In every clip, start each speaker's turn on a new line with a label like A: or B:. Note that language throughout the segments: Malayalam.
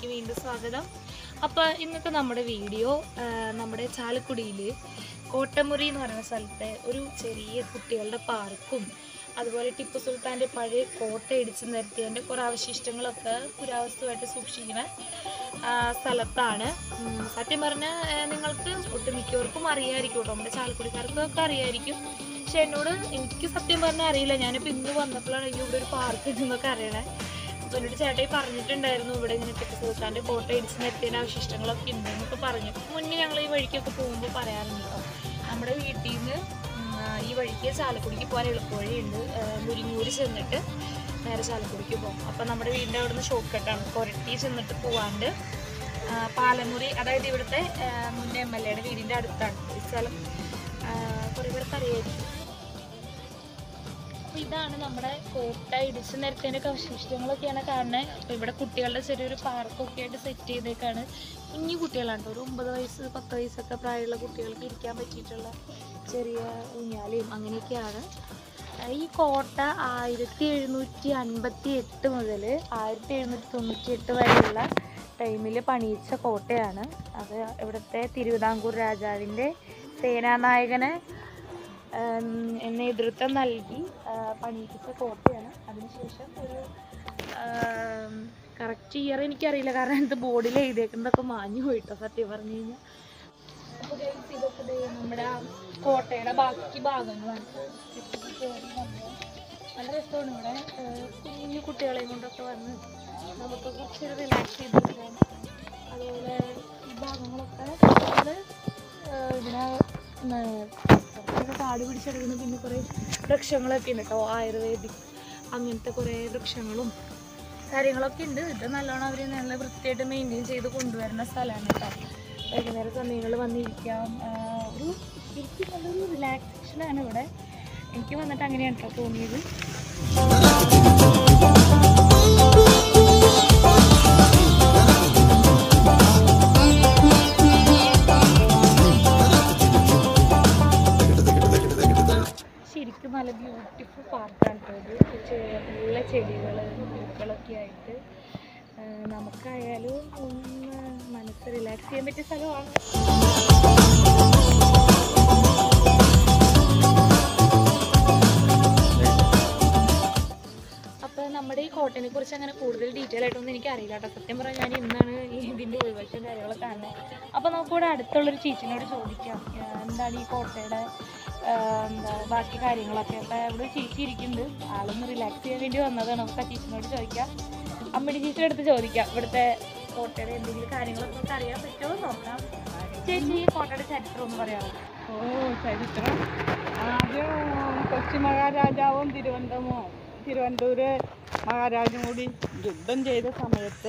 A: ചാനലിലേക്ക് വീണ്ടും സ്വാഗതം അപ്പോൾ ഇന്നത്തെ നമ്മുടെ വീഡിയോ ആ, നമ്മുടെ ചാലക്കുടിയിൽ കോട്ടമുറി എന്ന് പറയുന്ന സ്ഥലത്തെ ഒരു ചെറിയ കുട്ടികളുടെ പാർക്കും അതുപോലെ ടിപ്പു സുൽത്താൻ്റെ പഴയ കോട്ട ഇടിച്ചു നിരത്തിയതിൻ്റെ കുറേ അവശിഷ്ടങ്ങളൊക്കെ പുരാവസ്തുവായിട്ട് സൂക്ഷിക്കുന്ന ആ, സ്ഥലത്താണ് ഉം, സത്യം പറഞ്ഞാൽ നിങ്ങൾക്ക് ഒട്ടുമിക്കവർക്കും അറിയാമായിരിക്കും കേട്ടോ നമ്മുടെ ചാലക്കുടിക്കാർക്കൊക്കെ അറിയാമായിരിക്കും പക്ഷെ എന്നോട് എനിക്ക് സത്യം പറഞ്ഞാൽ അറിയില്ല ഞാനിപ്പോൾ ഇന്ന് വന്നപ്പോഴാണ് അയ്യോ ഇവിടെ ഒരു പാർക്ക് ഉണ്ടെന്നൊക്കെ അറിയണേ അപ്പോൾ എന്നോട് ചേട്ടായി പറഞ്ഞിട്ടുണ്ടായിരുന്നു ഇവിടെ ഇങ്ങനെ ടിപ്പു സുൽത്താൻ്റെ കോട്ട ഇടിച്ച് നിർത്തിയതിൻ്റെ അവശിഷ്ടങ്ങളൊക്കെ ഉണ്ടെന്നൊക്കെ പറഞ്ഞു മുന്നേ ഞങ്ങൾ ഈ വഴിക്കൊക്കെ പോകുമ്പോൾ പറയാറുണ്ട് കേട്ടോ നമ്മുടെ വീട്ടിൽ നിന്ന് ഈ വഴിക്ക് ചാലക്കുടിക്ക് പോകാൻ എളുപ്പവഴിയുണ്ട് ആ, മുരിങ്ങൂര് ചെന്നിട്ട് നേരെ ചാലക്കുടിക്ക് പോകും അപ്പം നമ്മുടെ വീടിൻ്റെ അവിടെ നിന്ന് ഷോർട്ട് കട്ടാണ് കൊരട്ടി ചെന്നിട്ട് പോവാണ്ട് ആ, പാലമുറി അതായത് ഇവിടുത്തെ ആ, മുൻ എം എൽ എയുടെ വീടിൻ്റെ അടുത്താണ് ഈ സ്ഥലം ആ, കുറേ പേർക്ക് അറിയായിരിക്കും അപ്പോൾ ഇതാണ് നമ്മുടെ കോട്ട ഇടിച്ചു നിരത്തേൻ്റെ അവശിഷ്ടങ്ങളൊക്കെയാണ് കാണുന്നത് അപ്പോൾ ഇവിടെ കുട്ടികളുടെ ചെറിയൊരു പാർക്കൊക്കെ ആയിട്ട് സെറ്റ് ചെയ്തേക്കാണ് കുഞ്ഞു കുട്ടികളാണ് ട്ടോ. ഒരു ഒമ്പത് വയസ്സ് പത്ത് വയസ്സൊക്കെ പ്രായമുള്ള കുട്ടികൾക്ക് ഇരിക്കാൻ പറ്റിയിട്ടുള്ള ചെറിയ ഊഞ്ഞാലയും അങ്ങനെയൊക്കെയാണ് ഈ കോട്ട ആയിരത്തി എഴുന്നൂറ്റി അൻപത്തി എട്ട് മുതൽ ആയിരത്തി എഴുന്നൂറ്റി തൊണ്ണൂറ്റി എട്ട് വരെയുള്ള ടൈമിൽ പണിയിച്ച കോട്ടയാണ് അത് ഇവിടുത്തെ തിരുവിതാംകൂർ രാജാവിൻ്റെ സേനാനായകനെ ഉം, നേതൃത്വം നൽകി ആ, പണിയിപ്പിച്ച കോട്ടയാണ് അതിനുശേഷം ഒരു കറക്റ്റ് ഇയർ എനിക്കറിയില്ല കാരണം ഇത് ബോർഡിൽ എഴുതിയേക്കുന്നതൊക്കെ മാഞ്ഞു പോയിട്ടോ സത്യം പറഞ്ഞു കഴിഞ്ഞാൽ അപ്പോൾ guys, ഇതൊക്കെ ദേ നമ്മുടെ ആ കോട്ടയുടെ ബാക്കി ഭാഗങ്ങളാണ് ചുറ്റി കയറി വന്ന് നല്ല രസമാണ് ഇവിടെ ആ, കുഞ്ഞു കുട്ടികളെയും കൊണ്ടൊക്കെ വന്ന് നമുക്ക് കുറച്ച് റിലാക്സ് ചെയ്തിരിക്കാൻ അതുപോലെ ഈ ഭാഗങ്ങളൊക്കെ നമ്മള് ആ, ഇവിടെ ന- കുറച്ചൊക്കെ കാട് പിടിച്ചെടുക്കുന്ന പിന്നെ കുറേ വൃക്ഷങ്ങളൊക്കെ ഉണ്ട് കേട്ടോ ആയുർവേദിക് അങ്ങനത്തെ കുറേ വൃക്ഷങ്ങളും കാര്യങ്ങളൊക്കെ ഉണ്ട് ഇത് നല്ലോണം അവർ നല്ല വൃത്തിയായിട്ട് മെയിൻറ്റെയിൻ ചെയ്ത് കൊണ്ടുവരുന്ന സ്ഥലമാണ് കേട്ടോ വൈകുന്നേരം സമയങ്ങളിൽ വന്നിരിക്കാം ആ, ഒരു ശരിക്കും നല്ലൊരു റിലാക്സേഷനാണ് ഇവിടെ എനിക്ക് വന്നിട്ട് അങ്ങനെയാണ് കേട്ടോ തോന്നിയത് ശരിക്കും നല്ല ബ്യൂട്ടിഫുൾ പാർക്കാണ് കേട്ടോ ഇത് ചെ- നല്ല ചെടികൾ പൂക്കളൊക്കെ ആയിട്ട് ആ, നമുക്കായാലും ഒന്ന് മനസ്സ് റിലാക്സ് ചെയ്യാൻ പറ്റിയ സ്ഥലമാണ് അപ്പോൾ നമ്മുടെ ഈ കോട്ടനെ കുറിച്ച് അങ്ങനെ കൂടുതൽ ഡീറ്റെയിൽ ആയിട്ടൊന്നും എനിക്ക് അറിയില്ല കേട്ടോ സത്യം പറഞ്ഞാൽ ഞാൻ ഇന്നാണ് ഈ ഇതിൻ്റെ ഉൾവശം കാര്യങ്ങളൊക്കെ കാണുന്നത് അപ്പോൾ നമുക്കിവിടെ അടുത്തുള്ളൊരു ചേച്ചിനോട് ചോദിക്കാം ആ, എന്താണ് ഈ കോട്ടയുടെ ആ, എന്താ ബാക്കി കാര്യങ്ങളൊക്കെ അപ്പോൾ ഇവിടെ ഒരു ചേച്ചി ഇരിക്കുന്നുണ്ട് ആളൊന്ന് റിലാക്സ് ചെയ്യാൻ വേണ്ടി വന്നതാണ് നമുക്ക് ആ ചേച്ചിനോട് ചോദിക്കാം അമ്മയുടെ ചേച്ചിയുടെ അടുത്ത് ചോദിക്കാം ഇവിടുത്തെ കോട്ടയുടെ എന്തെങ്കിലും കാര്യങ്ങളൊക്കെ നമുക്ക് അറിയാൻ പറ്റുമോ എന്ന് നോക്കാം ചേച്ചി ഈ കോട്ടയുടെ ചരിത്രം ഒന്ന് പറയാമോ
B: ഓ ചരിത്രം ആദ്യം കൊച്ചി മഹാരാജാവും തിരുവനന്തപുരം തിരുവനന്തപുരം മഹാരാജും കൂടി യുദ്ധം ചെയ്ത സമയത്ത്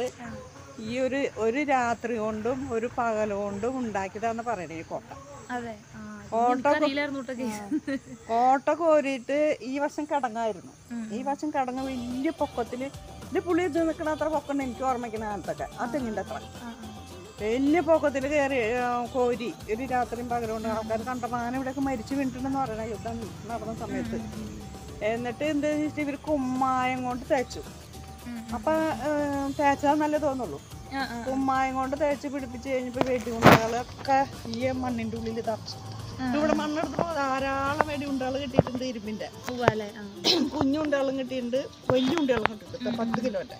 B: ഈ ഒരു ഒരു രാത്രി കൊണ്ടും ഒരു പകൽ കൊണ്ടും ഉണ്ടാക്കിയതാന്ന് പറയണേ ഈ കോട്ട
A: അതെ
B: കോട്ട
A: അറിയില്ലായിരുന്നു കേട്ടോ ചേച്ചി
B: കോട്ട കോരിയിട്ട് ഈ വശം കിടങ്ങായിരുന്നു
A: ഉം.
B: ഈ വശം കിടങ്ങ് വലിയ പൊക്കത്തില് ഇത് പുളി ഇത് നിൽക്കണ അത്ര പൊക്കം എനിക്ക് ഓർമ്മിക്കുന്ന കാലത്തൊക്കെ ആ തെങ്ങിൻ്റെ അത്ര
A: ആ, ആ.
B: വലിയ പൊക്കത്തിൽ കയറി ആ, കോരി ഒരു രാത്രിയും പകലുകൊണ്ട് ആൾക്കാർ കണ്ടപ്പോൾ ആന ഇവിടെയൊക്കെ മരിച്ചു വീണിട്ടുണ്ടെന്ന് പറയണ യുദ്ധം നടന്ന സമയത്ത് എന്നിട്ട് എന്താ വെച്ചാൽ ഇവർ കുമ്മായം കൊണ്ട് തേച്ചു
A: ഉം.
B: അപ്പൊ തേച്ചാൽ നല്ല തോന്നുള്ളൂ
A: ആ, ആ.
B: കുമ്മായം കൊണ്ട് തേച്ച് പിടിപ്പിച്ച് കഴിഞ്ഞപ്പോൾ വെടിയുണ്ടകളൊക്കെ ഈ മണ്ണിന്റെ ഉള്ളിൽ തറച്ചു ഇവിടെ മണ്ണെടുത്തപ്പോൾ ധാരാളം വെടിയുണ്ടകൾ കിട്ടിയിട്ടുണ്ട് ഇരുമ്പിന്റെ
A: ഉവ്വാല്ലേ? ആ.
B: കുഞ്ഞുണ്ടകളും കിട്ടിയിട്ടുണ്ട് വലിയ ഉണ്ടകളും കിട്ടിയിട്ടുണ്ട് പത്ത് കിലോന്റെ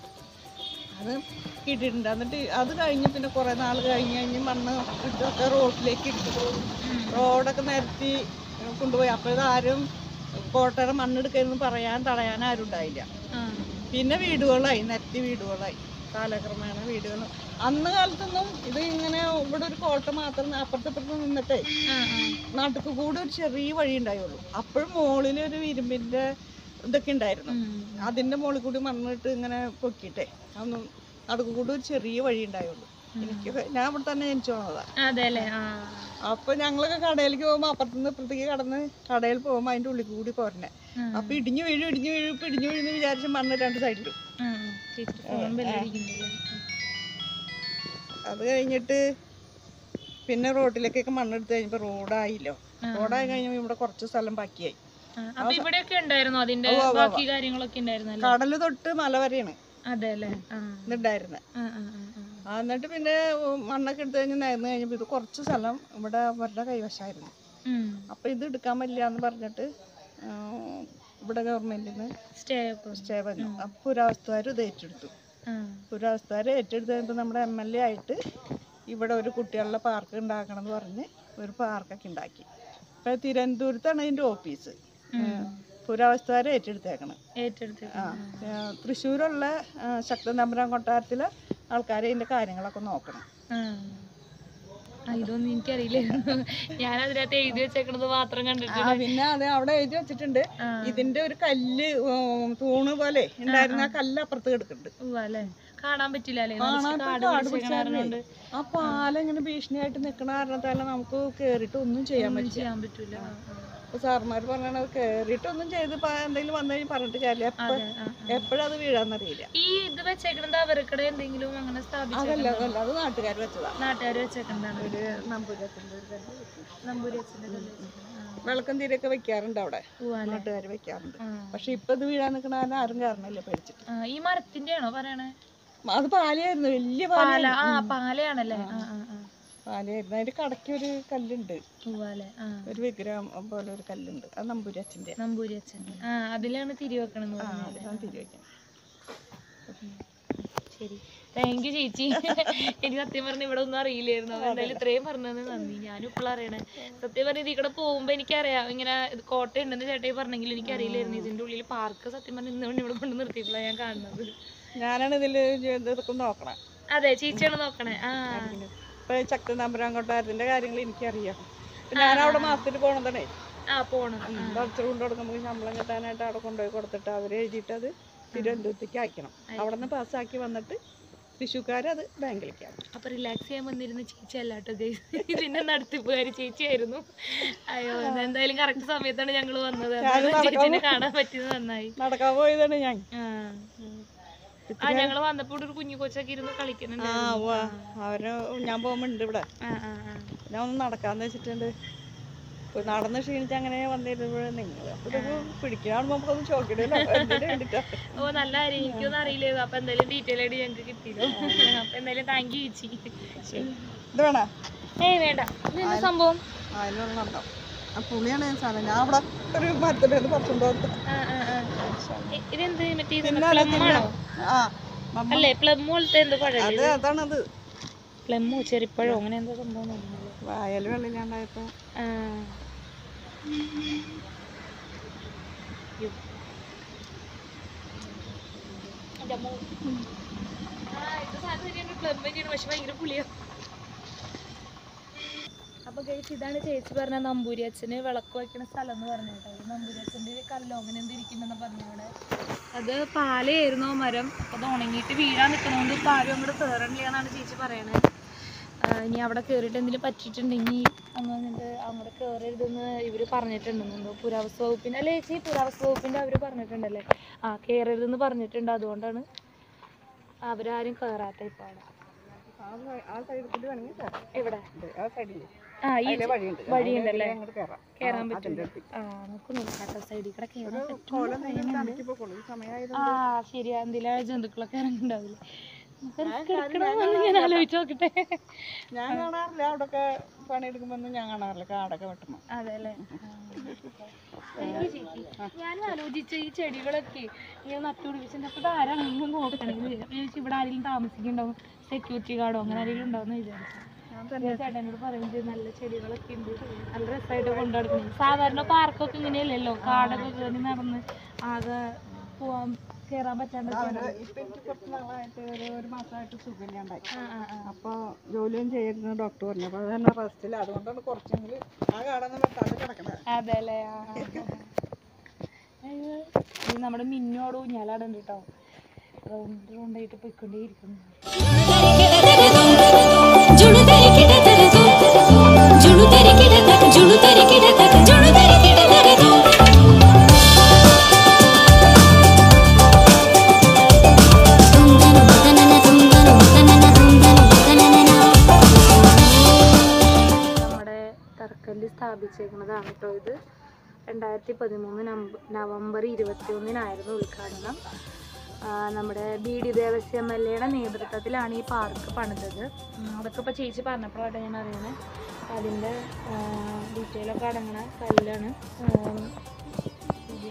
B: അത് കിട്ടിയിട്ടുണ്ട് എന്നിട്ട് അത് കഴിഞ്ഞ് പിന്നെ കുറെ നാൾ കഴിഞ്ഞ് കഴിഞ്ഞ് മണ്ണ് ഇതൊക്കെ റോഡിലേക്ക് ഇട്ടു റോഡൊക്കെ നിരത്തി കൊണ്ടുപോയി അപ്പോൾ ഇതാരും കോട്ടയുടെ മണ്ണെടുക്കരുതെന്ന് പറയാൻ തടയാൻ ആരും ഉണ്ടായില്ല
A: ആ.
B: പിന്നെ വീടുകളായി നിരത്തി വീടുകളായി കാലക്രമേണ വീടുകൾ അന്ന് കാലത്തൊന്നും ഇത് ഇങ്ങനെ ഇവിടെ ഒരു കോട്ട മാത്രം അപ്പുറത്തപ്പുറത്ത് നിന്നിട്ടേ
A: ആ, ആ.
B: നാട്ടിൽ കൂടെ ഒരു ചെറിയ വഴി ഉണ്ടായുള്ളൂ അപ്പോഴും മുകളിൽ ഒരു ഇരുമ്പിന്റെ ഇതൊക്കെ ഉണ്ടായിരുന്നു
A: ഉം.
B: അതിന്റെ മുകളിൽ കൂടി മണ്ണിട്ട് ഇങ്ങനെ പൊക്കിയിട്ടേ അതൊന്നും നടുക്ക് കൂടെ ഒരു ചെറിയ വഴി ഉണ്ടായുള്ളൂ എനിക്ക് ഞാൻ ഇവിടെ തന്നെ ജനിച്ചു പോണതാ
A: അതെല്ലേ ആ
B: അപ്പൊ ഞങ്ങളൊക്കെ കടയിലേക്ക് പോകുമ്പോ അപ്പുറത്തുനിന്ന് ഇപ്പുറത്തേക്ക് കടന്ന് കടയിൽ പോകുമ്പോ അതിന്റെ ഉള്ളിൽ കൂടി പോരണേ
A: ഉം.
B: അപ്പൊ ഇടിഞ്ഞു വീഴും ഇടിഞ്ഞു വീഴും ഇപ്പൊ ഇടിഞ്ഞു വീഴുന്ന് വിചാരിച്ച് മണ്ണ് രണ്ട് സൈഡിലും
A: ആ, ആ. ചേച്ചി ഫോൺ ബെല്ലടിക്കുന്നുണ്ടല്ലേ?
B: അത് കഴിഞ്ഞിട്ട് പിന്നെ റോഡിലേക്കൊക്കെ മണ്ണെടുത്ത് കഴിഞ്ഞപ്പോ റോഡായില്ലോ
A: ആ.
B: റോഡായി കഴിഞ്ഞപ്പോ ഇവിടെ കുറച്ച് സ്ഥലം ബാക്കിയായി
A: ആ, അപ്പൊ ഇവിടെയൊക്കെ ഉണ്ടായിരുന്നു അതിന്റെ
B: ഉവ്വ് ഉവ്വ്
A: ബാക്കി കാര്യങ്ങളൊക്കെ ഉണ്ടായിരുന്നല്ലേ
B: കടല് തൊട്ട് മല വരെയാണ്
A: അതെ അല്ലേ ആ
B: ഇതുണ്ടായിരുന്നത്
A: ആ, ആ, ആ, ആ.
B: ആ, എന്നിട്ട് പിന്നെ ഉം, മണ്ണൊക്കെ എടുത്ത് കഴിഞ്ഞ് നേർന്ന് കഴിഞ്ഞപ്പോൾ ഇത് കുറച്ച് സ്ഥലം ഇവിടെ അവരുടെ കൈവശമായിരുന്നു
A: ഉം.
B: അപ്പോൾ ഇത് എടുക്കാൻ പറ്റില്ല എന്ന് പറഞ്ഞിട്ട് ആ, ഇവിടെ ഗവൺമെൻറ്റിൽ നിന്ന്
A: സ്റ്റേ ഒക്കെ
B: സ്റ്റേ വന്നു അപ്പോൾ പുരാവസ്തുകാർ ഇത് ഏറ്റെടുത്തു
A: ആ.
B: പുരാവസ്തുകാർ ഏറ്റെടുത്ത് കഴിഞ്ഞപ്പോൾ നമ്മുടെ എം എൽ എ ആയിട്ട് ഇവിടെ ഒരു കുട്ടികളുടെ പാർക്ക് ഉണ്ടാക്കണം എന്ന് പറഞ്ഞ് ഒരു പാർക്കൊക്കെ ഉണ്ടാക്കി ഇപ്പോൾ തിരുവനന്തപുരത്താണ് അതിൻ്റെ ഓഫീസ് പുരാവസ്തുകാർ ഏറ്റെടുത്തേക്കണം
A: ഏറ്റെടുത്ത്
B: ആ ആ, തൃശ്ശൂരുള്ള ആ, ശക്തൻ തമ്പുരാൻ കൊട്ടാരത്തിലെ ആൾക്കാർ ഇതിൻ്റെ കാര്യങ്ങളൊക്കെ നോക്കണം
A: ആ. ആ, ഇതൊന്നും എനിക്കറിയില്ലായിരുന്നു ഞാൻ അതിനകത്ത് എഴുതി വെച്ചേക്കണത് മാത്രം
B: ആ
A: കണ്ടിട്ടുണ്ട്
B: പിന്നെ അത് അവിടെ എഴുതി വെച്ചിട്ടുണ്ട്
A: ആ.
B: ഇതിന്റെ ഒരു കല്ല് ഉം, തൂണ് പോലെ ഉണ്ടായിരുന്ന ആ കല്ല് അപ്പുറത്ത് കിടക്കുന്നുണ്ട്
A: ഉവ്വ് അല്ലേ കാണാൻ പറ്റില്ല അല്ലേ
B: കാണാൻ
A: നിറച്ച്
B: ഇപ്പൊ
A: കാട്
B: കാട്
A: പിടിച്ച
B: പിടിച്ച
A: കാരണമുണ്ട്
B: ആ പാലം ഇങ്ങനെ ഭീഷണിയായിട്ട് നിൽക്കണ കാരണത്താല നമുക്ക് കേറിയിട്ട് ഒന്നും ചെയ്യാൻ
A: ഒന്നും
B: പറ്റില്ല
A: ചെയ്യാൻ പറ്റൂല ആ, ആ.
B: അപ്പൊ സാർമാർ പറയണത് കേറിയിട്ട് ഒന്നും ചെയ്ത് പ- എന്തെങ്കിലും വന്നു കഴിഞ്ഞ് പറഞ്ഞിട്ട് കാര്യമില്ല എപ്പ
A: അതെ, ആ, ആ.
B: എപ്പോഴത് വീഴാന്നറിയില്ല
A: ഈ ഇത് വെച്ചേക്കണത് അവർക്കടെ എന്തെങ്കിലും അങ്ങനെ സ്ഥാപിച്ച
B: അതല്ല അതല്ല അത് നാട്ടുകാർ വെച്ചതാ
A: നാട്ടുകാർ വെച്ചേക്കണ്ടാണ്
B: ഒരു നമ്പൂരത്തിന്റെ ഒരു കല്ല് വെച്ചു.
A: നമ്പൂരി അച്ഛൻ്റെ കല്ല് വെച്ചേക്കണത്. ആ.
B: വിളക്കം തീരൊക്കെ വെക്കാറുണ്ട് അവിടെ
A: ഉവ്വ് അല്ലേ?
B: നാട്ടുകാർ വെക്കാറുണ്ട്
A: ആ.
B: പക്ഷെ ഇപ്പൊ ഇത് വീഴാൻ നിൽക്കണ കാരണം ആരും കാരണമില്ല പേടിച്ചിട്ട്
A: ആ, ഈ മരത്തിന്റെ ആണോ പറയണേ
B: അത് പാലയായിരുന്നു വലിയ
A: പാല
B: പാല
A: ആ പാലയാണല്ലേ ആ ആ ആ
B: പാലയായിരുന്നു അതിന്റെ കടയ്ക്ക് ഒരു കല്ലുണ്ട്
A: ഉവ്വാലെ ആ
B: ഒരു വിഗ്രഹം പോലെ ഒരു കല്ലുണ്ട് അത് നമ്പൂരി അച്ഛൻ്റെ
A: നമ്പൂരി അച്ഛൻ ആ അതിലാണ് തിരി വെക്കണെന്ന്
B: ആ
A: പറഞ്ഞത്
B: അതിലാണ് തിരിവയ്ക്കാൻ
A: ശരി താങ്ക് യു ചേച്ചി എനിക്ക് സത്യം പറഞ്ഞ ഇവിടെ ഒന്നും അറിയില്ലായിരുന്നു അപ്പൊ എന്തായാലും ഇത്രയും പറഞ്ഞത് നന്ദി ഞാനും ഇപ്പോൾ അറിയണേ സത്യം പറഞ്ഞ ഇതിൽ കൂടെ പോകുമ്പോ എനിക്കറിയാം ഇങ്ങനെ ഇത് കോട്ട ഉണ്ടെന്ന് ചേട്ടായി പറഞ്ഞെങ്കിൽ എനിക്ക് അറിയില്ലായിരുന്നു ഇതിന്റെ ഉള്ളിൽ പാർക്ക് സത്യം പറഞ്ഞ ഇന്ന് ഇവിടെ കൊണ്ട് നിർത്തിയിട്ടുള്ള ഞാൻ കാണുന്നത്
B: ഞാനാണ് ഇതിൽ ഇതൊക്കെ നോക്കണം
A: അതെ ചേച്ചിയാണ് നോക്കണേ ആ
B: ഇപ്പൊ ശക്തി നമ്പരാൻ കൊട്ടാരത്തിന്റെ കാര്യങ്ങൾ എനിക്കറിയാം ഇപ്പൊ ഞാൻ അവിടെ മാസത്തിൽ പോണതാണേ
A: ആ പോണം ആ.
B: ഭർത്തൃ കൊണ്ട് കൊടുക്കുമ്പോൾ ശമ്പളം കിട്ടാനായിട്ട് അവിടെ കൊണ്ടുപോയി കൊടുത്തിട്ട് അവർ എഴുതിയിട്ട് അത് തിരുവനന്തപുരത്തേക്ക് അയക്കണം അവിടെ നിന്ന് പാസ്സാക്കി വന്നിട്ട് തൃശ്ശൂക്കാരത് ബാങ്കിലേക്ക് ആക്കും
A: അപ്പൊ റിലാക്സ് ചെയ്യാൻ വന്നിരുന്ന ചേച്ചി അല്ല കേട്ടോ guys. ഇതിന്റെ നടത്തിപ്പുകാരി ചേച്ചിയായിരുന്നു അയ്യോ എന്തായാലും കറക്റ്റ് സമയത്താണ് ഞങ്ങൾ വന്നത് അതുകൊണ്ട് ചേച്ചിനെ കാണാൻ പറ്റിയത് നന്നായി
B: നടക്കാൻ പോയതാണ് ഞാൻ
A: ആ ആ ഞങ്ങൾ വന്നപ്പോ ഇവിടെ ഒരു കുഞ്ഞു കൊച്ചൊക്കെ ഇരുന്ന് കളിക്കുന്നുണ്ട്
B: ആ ഉവ്വ അവര് ഞാൻ പോകുമ്പോ ഉണ്ട് ഇവിടെ
A: ആ ആ ആ
B: ഞാൻ ഒന്ന് നടക്കാന്ന് വെച്ചിട്ടുണ്ട് ഇപ്പൊ നടന്ന് ക്ഷീണിച്ച് അങ്ങനെ വന്നിരുന്നപ്പോഴേ നിങ്ങൾ അപ്പൊ ഇതൊക്കെ പിടിക്കാണുമ്പോ നമുക്കൊന്ന് ചോക്കിടല്ലോ എന്തിനു വേണ്ടിട്ടാ
A: ഓ നല്ല കാര്യം എനിക്കൊന്നും അറിയില്ലായിരുന്നു അപ്പൊ എന്തായാലും ഡീറ്റെയിൽ ആയിട്ട് ഞങ്ങൾക്ക് കിട്ടിയല്ലോ അപ്പൊ എന്തായാലും താങ്ക് യു ചേച്ചി
B: ഇത് വേണോ
A: ഏയ് വേണ്ട ഇതെന്താ സംഭവം
B: അതിലുള്ള ഉണ്ടാവും ആ പുളിയാണ് ഞാൻ സാധനം ഞാൻ അവിടെ ഒരു മരത്തിന്റെ ഒന്ന് പറിച്ചുകൊണ്ട് കൊടുത്തു
A: ആ ആ ആ ഇ- ഇതെന്ത് മറ്റേ
B: പിന്നെ അത്
A: പ്ലം ആണോ
B: ആ മമ്മ
A: അല്ലേ പ്ലം പോലത്തെ എന്തോ പഴം
B: അത് അതാണത്
A: പ്ലമ്മോ ചെറിപ്പഴോ അങ്ങനെ എന്തോ സംഭവം തോന്നുന്നല്ലോ
B: വായൽ വെള്ളിലാണ്ടായപ്പോ
A: ആ യ്യോ. എൻ്റെ അമ്മോ. ആ, ഇത് സാധനം ശരിയാണ് പ്ലം തന്നെയാണ് പക്ഷെ ഭയങ്കര പുളിയാ അപ്പൊ ഗൈസ് ഇതാണ് ചേച്ചി പറഞ്ഞ നമ്പൂരി അച്ഛന് വിളക്ക് വയ്ക്കുന്ന സ്ഥലം എന്ന് പറഞ്ഞു കേട്ടോ ഈ നമ്പൂരി അച്ഛൻ്റെ കല്ലോ അങ്ങനെ എന്ത് ഇരിക്കുന്നെന്ന് പറഞ്ഞവിടെ അത് പാലയായിരുന്നു ആ മരം അപ്പൊ അത് ഉണങ്ങിയിട്ട് വീഴാൻ നിൽക്കണോണ്ട് ഇപ്പൊ ആരും അങ്ങോട്ട് കയറണില്ല എന്നാണ് ചേച്ചി പറയണത് ആ, ഇനി അവിടെ കയറിയിട്ട് എന്തെങ്കിലും പറ്റിയിട്ടുണ്ടെങ്കിൽ അങ്ങ് വന്നിട്ട് അങ്ങോട്ട് കയറരുതെന്ന് ഇവർ പറഞ്ഞിട്ടുണ്ടെന്നുണ്ടോ പുരാവസ്തു വകുപ്പിൻ്റെ അല്ലേ ചേച്ചി പുരാവസ്തു വകുപ്പിൻ്റെ അവർ പറഞ്ഞിട്ടുണ്ടല്ലേ ആ കയറരുതെന്ന് പറഞ്ഞിട്ടുണ്ട് അതുകൊണ്ടാണ് അവരാരും കയറാത്ത ഇപ്പോൾ അവിടെ
B: ആ സൈ- ആ സൈഡിൽ കൂടി വേണമെങ്കിൽ കയറാം
A: എവിടെ
B: ഉണ്ട്. ആ സൈഡിൽ
A: ആ ഈ
B: അതിലെ വഴിയുണ്ട്
A: വഴിയുണ്ടല്ലേ?
B: അങ്ങോട്ട് കയറാം
A: കയറാൻ
B: ആ,
A: പറ്റില്ല
B: അതിന്റെ അടുത്ത്.
A: ആ നമുക്ക് നോക്കാം സൈഡിൽ കൂടെ കയറാൻ
B: ഒരു
A: പറ്റും
B: കോലം എന്തെങ്കിലും തലയ്ക്ക് പൊക്കോളൂ. ഈ സമയമായത്
A: ആ ശരിയാ എന്തെങ്കിലും ജന്തുക്കളൊക്കെ ഇറങ്ങിണ്ടാവില്ലേ കിടക്കണമെന്ന് ഞാൻ ആലോചിച്ച് നോക്കട്ടെ
B: ഞാൻ കാണാറില്ല അവിടെയൊക്കെ പണിയെടുക്കുമ്പോ ഞാൻ കാണാറില്ല കാടൊക്കെ വെട്ടണം
A: അതെ അല്ലേ ഞാൻ ആലോചിച്ച ഈ ചെടികളൊക്കെ ഇങ്ങനെ നട്ടുപിടിപ്പിച്ചിട്ട് അപ്പൊ ആരാണെങ്കിലും നോക്കണമെങ്കിൽ ഇവിടെ ആരെങ്കിലും താമസിക്കുന്നുണ്ടാവും സെക്യൂരിറ്റി ഗാർഡോ അങ്ങനെ ആരെങ്കിലും ഉണ്ടാവും വിചാരിച്ചു ഞാൻ ചേട്ടനോട് പറയും ചെയ്തു നല്ല ചെടികളൊക്കെ ഉണ്ട് നല്ല രസമായിട്ട് കൊണ്ടുനടക്കണം സാധാരണ പാർക്കൊക്കെ ഇങ്ങനെയല്ലല്ലോ കാടൊക്കെ കയറി നടന്ന് ആകെ പോവാൻ കയറാൻ പറ്റാണ്ടൊക്കെ
B: അവര് ഇപ്പൊ എനിക്ക് കുറച്ച് നാളായിട്ട് ഒരു ഒരു മാസമായിട്ട് സുഖമില്ലാണ്ടായി
A: ആ ആ ആ
B: അപ്പൊ ജോലിയും ചെയ്യുന്ന ഡോക്ടർ പറഞ്ഞു അപ്പൊ അത് തന്നെ റെസ്റ്റില്ല അതുകൊണ്ടാണ് കുറച്ചെങ്കിലും ആ കാടൊന്നും വെട്ടാതെ കിടക്കണത്
A: അതെ അല്ലേ ആ, ആ, ആ. അയ്യോ. ഇത് നമ്മുടെ മിന്നോട് ഊഞ്ഞാലാടുണ്ട് കേട്ടോ റൗണ്ട് റൗണ്ടായിട്ട് പോയിക്കൊണ്ടേയിരിക്കുന്നു
C: ಜುಣು ತೆರೆಕಿಡ ತರದು ಜುಣು ತೆರೆಕಿಡ ತಕ ಜುಣು ತೆರೆಕಿಡ ತಕ ಜುಣು ತೆರೆಕಿಡ ತರದು ತುಂದನು ಮದನನ ತುಂದನು ಮದನನ ತುಂದನು ಮದನನ
A: നമ്മുടെ തറക്കല്ല് സ്ഥാപിച്ചേക്കുന്നതാണ് കേട്ടോ ഇത് രണ്ടായിരത്തി പതിമൂന്ന് നവംബർ ഇരുപത്തി ഒന്നിനായിരുന്നു ഉദ്ഘാടനം ആ, നമ്മുടെ B D Devasya M L എയുടെ നേതൃത്വത്തിലാണ് ഈ പാർക്ക് പണിതത് ഉം, അതൊക്കെ ഇപ്പോൾ ചേച്ചി പറഞ്ഞപ്പോഴാണ് ഞാൻ അറിയുന്നത് അതിൻ്റെ ഡീറ്റെയിൽ ഒക്കെ അടങ്ങണ കല്ലാണ് ഉം, ഇത്.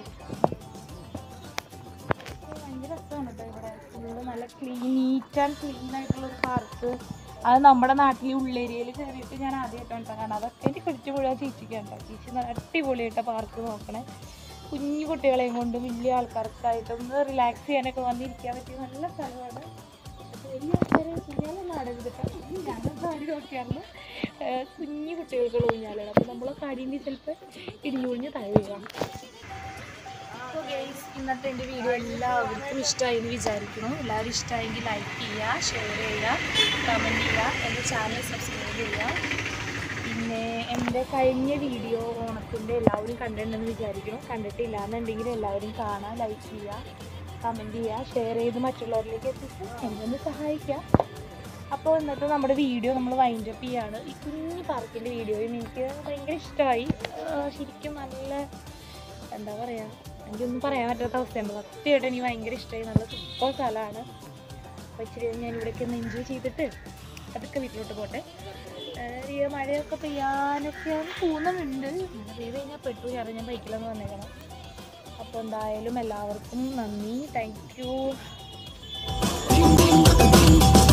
A: ഭയങ്കര രസമാണ് കേട്ടോ ഇവിടെ ഫുള്ള് നല്ല ക്ലീൻ നീറ്റ് ആൻഡ് ക്ലീൻ ആയിട്ടുള്ള ഒരു പാർക്ക് അത് നമ്മുടെ നാട്ടിൽ ഉള്ളേരിയയിൽ കയറിയിട്ട് ഞാൻ ആദ്യമായിട്ടാണ് കാണാം അതൊക്കെ എനിക്ക് പിടിച്ചു മുഴുവൻ ചേച്ചിക്കാണ് കേട്ടോ ചേച്ചി നല്ല അടിപൊളിയായിട്ട് പാർക്ക് നോക്കണേ കുഞ്ഞു കുട്ടികളെയും കൊണ്ട് വലിയ ആൾക്കാർക്കായിട്ട് ഒന്ന് റിലാക്സ് ചെയ്യാനൊക്കെ വന്നിരിക്കാൻ പറ്റിയ നല്ല സ്ഥലമാണ് പക്ഷേ വലിയ ആൾക്കാർ ഊഞ്ഞാലൊന്നും ആടരുതിട്ട് ഞാനൊന്നും ആടി നോക്കിയായിരുന്നു കുഞ്ഞു കുട്ടികൾക്കുള്ള ഊഞ്ഞാലാണ് അപ്പോൾ നമ്മൾ കാടിൻ്റെ ചിലപ്പോൾ ഇടിഞ്ഞുഴിഞ്ഞ് താഴെ വീഴാം അപ്പോൾ ഗെയ്സ് ഇന്നത്തെ എൻ്റെ വീഡിയോ എല്ലാവർക്കും ഇഷ്ടമായി എന്ന് വിചാരിക്കുന്നു എല്ലാവരും ഇഷ്ടമായെങ്കിൽ ലൈക്ക് ചെയ്യുക ഷെയർ ചെയ്യുക കമൻറ്റ് ചെയ്യുക എൻ്റെ ചാനൽ സബ്സ്ക്രൈബ് ചെയ്യുക പിന്നെ എൻ്റെ കഴിഞ്ഞ വീഡിയോ ഓണത്തിൻ്റെ എല്ലാവരും കണ്ടിട്ടുണ്ടെന്ന് വിചാരിക്കുന്നു കണ്ടിട്ടില്ല എന്നുണ്ടെങ്കിൽ എല്ലാവരും കാണാൻ ലൈക്ക് ചെയ്യുക കമൻറ്റ് ചെയ്യുക ഷെയർ ചെയ്ത് മറ്റുള്ളവരിലേക്ക് എത്തിച്ച് എന്നെ ഒന്ന് സഹായിക്കുക അപ്പോൾ ഇന്നത്തെ നമ്മുടെ വീഡിയോ നമ്മൾ വൈൻഡ് അപ്പ് ചെയ്യാണ് ഈ കുഞ്ഞു പാർക്കിൻ്റെ വീഡിയോയും എനിക്ക് ഭയങ്കര ഇഷ്ടമായി ശരിക്കും നല്ല എന്താ പറയുക എനിക്കൊന്നും പറയാൻ പറ്റാത്ത അവസ്ഥയുണ്ട് സത്യമായിട്ട് എനിക്ക് ഭയങ്കര ഇഷ്ടമായി നല്ല സൂപ്പർ സ്ഥലമാണ് അപ്പോൾ ഇച്ചിരി ഞാൻ ഇവിടേക്ക് ഒന്ന് എൻജോയ് ചെയ്തിട്ട് അതൊക്കെ വീട്ടിലോട്ട് പോട്ടെ ഏഹ് ഈ മഴയൊക്കെ പെയ്യാനൊക്കെയാണ് തോന്നുന്നുണ്ട് മഴ പെയ്ത് കഴിഞ്ഞാൽ പെട്ടു കാരണം ഞാൻ ബൈക്കിലൊന്ന് വന്നേക്കണം അപ്പോൾ എന്തായാലും എല്ലാവർക്കും നന്ദി താങ്ക് യു